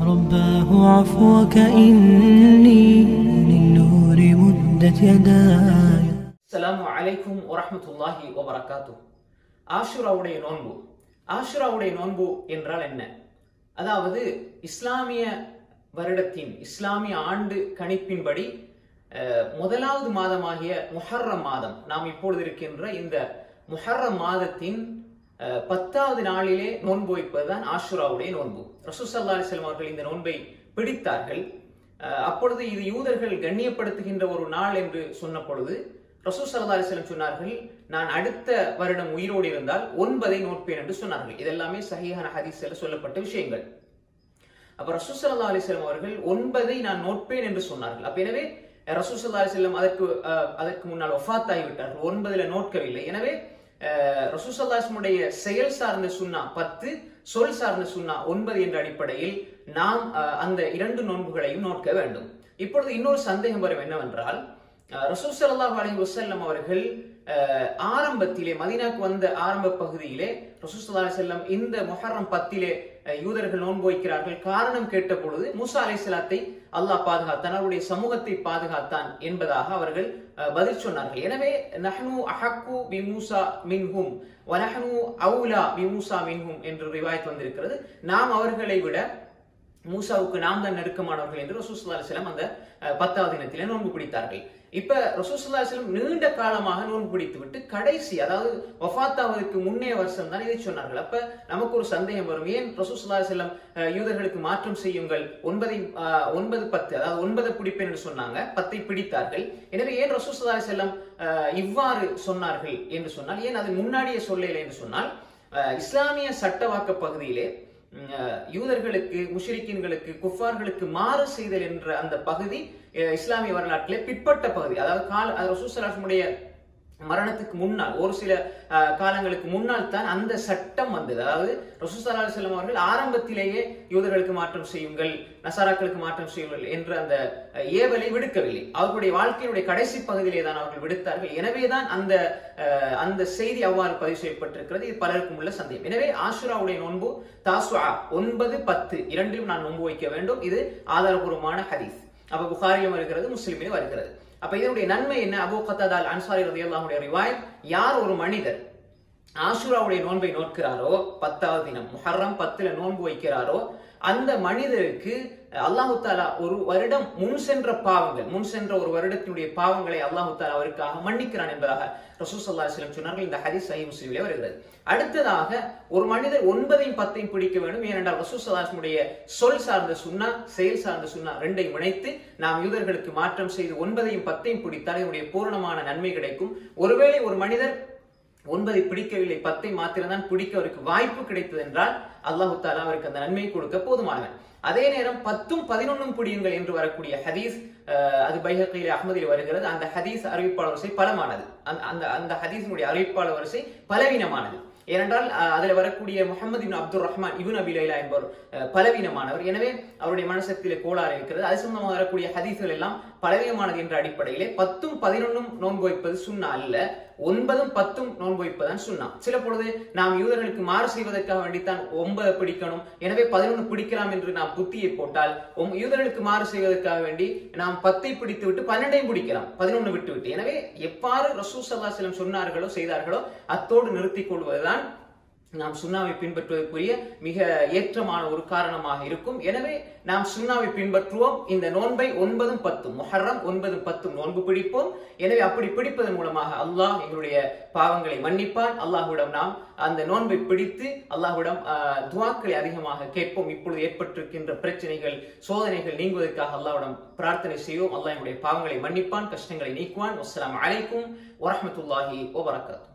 رباه عفوك إني للنور مدت يداي அஸ்ஸலாமு அலைக்கும் வரஹ்மத்துல்லாஹி வபரகாத்து ஆஷுராவுடைய நோன்பு ஆஷுராவுடைய நோன்பு என்றால் என்ன அதாவது இஸ்லாமிய வருடத்தின் இஸ்லாமிய ஆண்டு கணிப்பின்படி அஹ், முதலாவது மாதமாகிய முஹர்ரம் மாதம் நாம் இப்பொழுது இருக்கின்ற இந்த முஹர்ரம் மாதத்தின் அஹ், பத்தாவது நாளிலே நோன்பு வைப்பதுதான் ஆஷுராவுடைய நோன்பு ரசூசல்லா அலிஸ்லாம் அவர்கள் இந்த நோன்பை பிடித்தார்கள் அஹ், அப்பொழுது இது யூதர்கள் கண்ணியப்படுத்துகின்ற ஒரு நாள் என்று சொன்ன பொழுது ரசூல் சல்லா அலிஸ்லம் சொன்னார்கள் நான் அடுத்த வருடம் உயிரோடு இருந்தால் ஒன்பதை நோட்பேன் என்று சொன்னார்கள் இதெல்லாமே சஹீஹான ஹதீஸ்ல சொல்லப்பட்ட விஷயங்கள் அப்ப ரசூல் சல்லா அலிஸ்லம் அவர்கள் ஒன்பதை நான் நோட்பேன் என்று சொன்னார்கள் அப்ப எனவே ரசூல் சல்லா அலிஸ்லம் அதற்கு அஹ், அதற்கு முன்னால் ஒஃபாத் ஆகிவிட்டார்கள் ஒன்பதுல நோட்கவில்லை எனவே ரசூல் சல்லா அலிஸ்லமுடைய செயல் சார்ந்த சுன்னா பத்து சொல் சார்ந்த சுன்னா ஒன்பது என்ற அடிப்படையில் நாம் அஹ், அந்த இரண்டு நோன்புகளையும் நோட்க வேண்டும் இப்பொழுது இன்னொரு சந்தேகம் வரும் என்னவென்றால் அஹ் ரசூல் ஸல்லல்லாஹு அலைஹி வஸல்லம் அவர்கள் அஹ், ஆரம்பத்திலே மதீனாக்கு வந்த ஆரம்ப பகுதியிலே ரசூல் ஸல்லல்லாஹு அலைஹி வஸல்லம் இந்த முஹர்ரம் பத்திலே அஹ், யூதர்கள் நோன்பு வைக்கிறார்கள் காரணம் கேட்ட பொழுது மூசா அலைஹிஸ்ஸலாத்தை அல்லாஹ் பாதுகாத்தான் அவருடைய சமூகத்தை பாதுகாத்தான் என்பதாக அவர்கள் அஹ், பதில் சொன்னார்கள் எனவே நஹ்னு அஹக்கு பி மூசா மின்ஹும் வனஹ்னு அவுலா பி மூசா மின்ஹும் என்று ரிவாயத் வந்திருக்கிறது நாம் அவர்களை விட மூசாவுக்கு நாம் தான் நெருக்கமானவர்கள் என்று ரசூசுல்லா அலிஸ்லாம் அந்த அஹ், பத்தாவது தினத்திலே நோன்பு பிடித்தார்கள் இப்ப ரசூசுல்லா அலிஸ்லாம் நீண்ட காலமாக நோன்பு பிடித்து விட்டு கடைசி அதாவது வஃபாத்தாவதற்கு முன்னே வருஷம் தான் இதை சொன்னார்கள் அப்ப நமக்கு ஒரு சந்தேகம் வரும் ஏன் ரசூசுல்லா அலிஸ்லாம் யூதர்களுக்கு மாற்றம் செய்யுங்கள் ஒன்பதை அஹ், ஒன்பது பத்து அதாவது ஒன்பதை பிடிப்பேன் என்று சொன்னாங்க பத்தை பிடித்தார்கள் எனவே ஏன் ரசூசுல்லா அலிஸ்லாம் இவ்வாறு சொன்னார்கள் என்று சொன்னால் ஏன் அது முன்னாடியே சொல்லலை என்று சொன்னால் அஹ், இஸ்லாமிய சட்டவாக்க பகுதியிலே உம், அஹ், யூதர்களுக்கு முஷ்ரிக்கின்களுக்கு குஃபார்களுக்கு மாறு செய்தல் என்ற அந்த பகுதி அஹ், இஸ்லாமிய வரலாற்றிலே பிற்பட்ட பகுதி அதாவது கால அது ரசூசலாசமுடைய மரணத்துக்கு முன்னால் ஒரு சில அஹ், காலங்களுக்கு முன்னால் தான் அந்த சட்டம் வந்தது அதாவது ரசூசல்லா செல்லம் அவர்கள் ஆரம்பத்திலேயே யூதர்களுக்கு மாற்றம் செய்யுங்கள் நசாராக்களுக்கு மாற்றம் செய்யுங்கள் என்ற அந்த அஹ், ஏவலை விடுக்கவில்லை அவர்களுடைய வாழ்க்கையினுடைய கடைசி பகுதியிலே தான் அவர்கள் விடுத்தார்கள் எனவேதான் அந்த அஹ், அந்த செய்தி அவ்வாறு பதிவு செய்யப்பட்டிருக்கிறது இது பலருக்கும் உள்ள சந்தேகம் எனவே ஆஷுராவுடைய நோன்பு தாசுஆ ஒன்பது பத்து இரண்டிலும் நான் நோன்பு வைக்க வேண்டும் இது ஆதாரபூர்வமான ஹதீஸ் அப்ப புகாரிலும் வருகிறது முஸ்லிமிலும் வருகிறது அப்ப இதனுடைய நன்மை என்ன அபூ கத்தாதால் அன்சாரி ரதியல்லாஹுடைய ரிவாயத் யார் ஒரு மனிதர் ஆஷுராவுடைய நோன்பை நோக்கிறாரோ பத்தாவது தினம் முஹர்ரம் பத்துல நோன்பு வைக்கிறாரோ அந்த மனிதருக்கு அல்லாஹு தாலா ஒரு வருடம் முன் சென்ற பாவங்கள் முன் சென்ற ஒரு வருடத்தினுடைய பாவங்களை அல்லாஹு தாலா அவருக்காக மன்னிக்கிறான் என்பதாக ரசூல் சல்லா அலிஸ்லம் சொன்னார்கள் இந்த ஹதீஸ் சஹி முஸ்லிமிலே வருகிறது அடுத்ததாக ஒரு மனிதர் ஒன்பதையும் பத்தையும் பிடிக்க வேண்டும் ஏனென்றால் ரசூல் சல்லாஹ்முடைய சொல் சார்ந்த சுன்னா செயல் சார்ந்த சுன்னா ரெண்டையும் இணைத்து நாம் யூதர்களுக்கு மாற்றம் செய்து ஒன்பதையும் பத்தையும் பிடித்தால் இதனுடைய பூரணமான நன்மை கிடைக்கும் ஒருவேளை ஒரு மனிதர் ஒன்பதை பிடிக்கவில்லை பத்தை மாத்திரம்தான் பிடிக்க அவருக்கு வாய்ப்பு கிடைத்தது என்றால் அல்லாஹு தாலா அவருக்கு அந்த நன்மையை கொடுக்க போதுமானவன் அதே நேரம் பத்தும் பதினொன்னும் பிடியுங்கள் என்று வரக்கூடிய ஹதீஸ் அஹ், அது பைஹக்கையில் அஹ்மதில் வருகிறது அந்த ஹதீஸ் அறிவிப்பாளர் வரிசை பலமானது அந்த அந்த அந்த ஹதீஸினுடைய அறிவிப்பாளர் வரிசை பலவீனமானது ஏனென்றால் அஹ், அதுல வரக்கூடிய முகமது இப்னு அப்துல் ரஹ்மான் இபுன் அபி லைலா என்பவர் அஹ், பலவீனமானவர் எனவே அவருடைய மனசக்தியிலே கோளாறு இருக்கிறது அது சம்பந்தமாக வரக்கூடிய ஹதீஸ்கள் எல்லாம் பலவீனமானது என்ற அடிப்படையிலே பத்தும் பதினொன்னும் நோன்பு வைப்பது சுண்ணா அல்ல ஒன்பதும் பத்தும் நோன்பு வைப்பதுதான் சுண்ணா சில பொழுது நாம் யூதர்களுக்கு மாறு செய்வதற்காக வேண்டித்தான் ஒன்பதை பிடிக்கணும் எனவே பதினொன்று பிடிக்கலாம் என்று நாம் புத்தியை போட்டால் ஒம்- யூதர்களுக்கு மாறு செய்வதற்காக வேண்டி நாம் பத்தை பிடித்து விட்டு பன்னெண்டையும் பிடிக்கலாம் பதினொன்று விட்டு விட்டு எனவே எவ்வாறு ரசூ சல்லா சொன்னார்களோ செய்தார்களோ அத்தோடு நிறுத்திக் கொள்வதுதான் நாம் சுண்ணாவை பின்பற்றுவதற்குரிய மிக ஏற்றமான ஒரு காரணமாக இருக்கும் எனவே நாம் சுண்ணாவை பின்பற்றுவோம் இந்த நோன்பை ஒன்பதும் பத்தும் முஹர்ரம் ஒன்பதும் பத்தும் நோன்பு பிடிப்போம் எனவே அப்படி பிடிப்பதன் மூலமாக அல்லாஹ் எங்களுடைய பாவங்களை மன்னிப்பான் அல்லாஹ்விடம் நாம் அந்த நோன்பை பிடித்து அல்லாஹ்விடம் ஆஹ், துஆக்களை அதிகமாக கேட்போம் இப்பொழுது ஏற்பட்டிருக்கின்ற பிரச்சனைகள் சோதனைகள் நீங்குவதற்காக அல்லாஹ்விடம் பிரார்த்தனை செய்வோம் அல்லாஹ் எங்களுடைய பாவங்களை மன்னிப்பான் கஷ்டங்களை நீக்குவான் அஸ்ஸலாமு அலைக்கும் வரஹ்மத்துல்லாஹி வபரகாத்துஹு